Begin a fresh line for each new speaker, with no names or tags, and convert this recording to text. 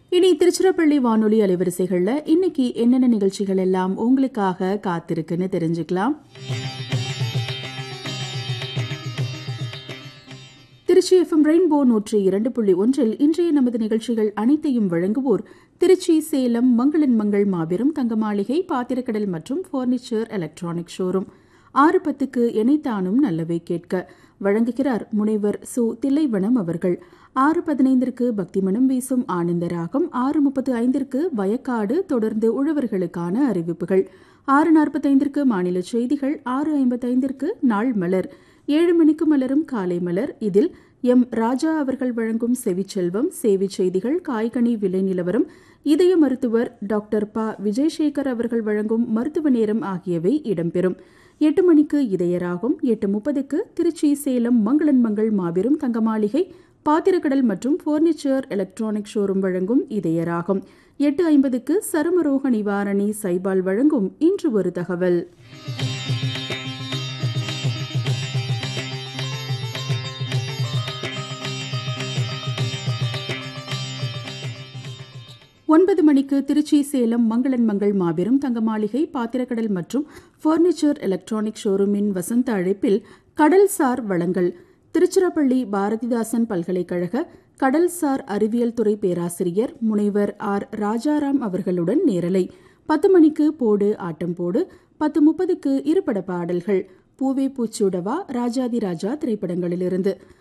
இனி திருச்சிராப்பள்ளி வானொலி அலைவரிசைகள்ல இன்னைக்கு என்னென்ன நிகழ்ச்சிகள் எல்லாம் உங்களுக்காக காத்திருக்குன்னு தெரிஞ்சுக்கலாம் திருச்சி எஃப்எம் ரெயின்போ நூற்றி இரண்டு புள்ளி ஒன்றில் இன்றைய நமது நிகழ்ச்சிகள் அனைத்தையும் வழங்குவோர் திருச்சி சேலம் மங்களன் மங்கள் மாபெரும் தங்க மாளிகை பாத்திரக்கடல் மற்றும் பர்னிச்சர் எலக்ட்ரானிக் ஷோரூம் ஆறு பத்துக்கு எனைத்தானும் நல்லவை கேட்க வழங்குகிறார் முனைவர் சு தில்லைவனம் அவர்கள் ஆறு பதினைந்திற்கு பக்திமனம் வீசும் ஆனந்த ராகம் ஆறு முப்பத்து ஐந்திற்கு வயக்காடு தொடர்ந்து உழவர்களுக்கான அறிவிப்புகள் ஆறு நாற்பத்தைந்திற்கு மாநில செய்திகள் ஆறு ஐம்பத்தைந்திற்கு நாள் மலர் ஏழு மணிக்கு மலரும் காலை மலர் இதில் எம் ராஜா அவர்கள் வழங்கும் செவிச்செல்வம் சேவை செய்திகள் காய்கனி விலை நிலவரம் இதய மருத்துவர் டாக்டர் ப விஜயசேகர் அவர்கள் வழங்கும் மருத்துவ நேரம் ஆகியவை இடம்பெறும் எட்டு மணிக்கு இதயராகும் எட்டு முப்பதுக்கு திருச்சி சேலம் மங்களன் மங்கள் மாபெரும் தங்கமாளிகை பாத்திரக்கடல் மற்றும் பர்னிச்சர் எலக்ட்ரானிக் ஷோரூம் வழங்கும் இதயராகும் எட்டு ஐம்பதுக்கு சருமரோக நிவாரணி சைபால் வழங்கும் இன்று ஒரு தகவல் ஒன்பது மணிக்கு திருச்சி சேலம் மங்களன் மங்கள் மாபெரும் தங்க மாளிகை பாத்திரக்கடல் மற்றும் பர்னிச்சர் எலக்ட்ரானிக் ஷோரூமின் வசந்த அழைப்பில் கடல்சார் வளங்கள் திருச்சிராப்பள்ளி பாரதிதாசன் பல்கலைக்கழக கடல்சார் அறிவியல் துறை பேராசிரியர் முனைவர் ஆர் ராஜாராம் அவர்களுடன் நேரலை பத்து மணிக்கு போடு ஆட்டம் போடு பத்து முப்பதுக்கு இருபட பாடல்கள் பூவே பூச்சூடவா ராஜாதி ராஜா திரைப்படங்களிலிருந்து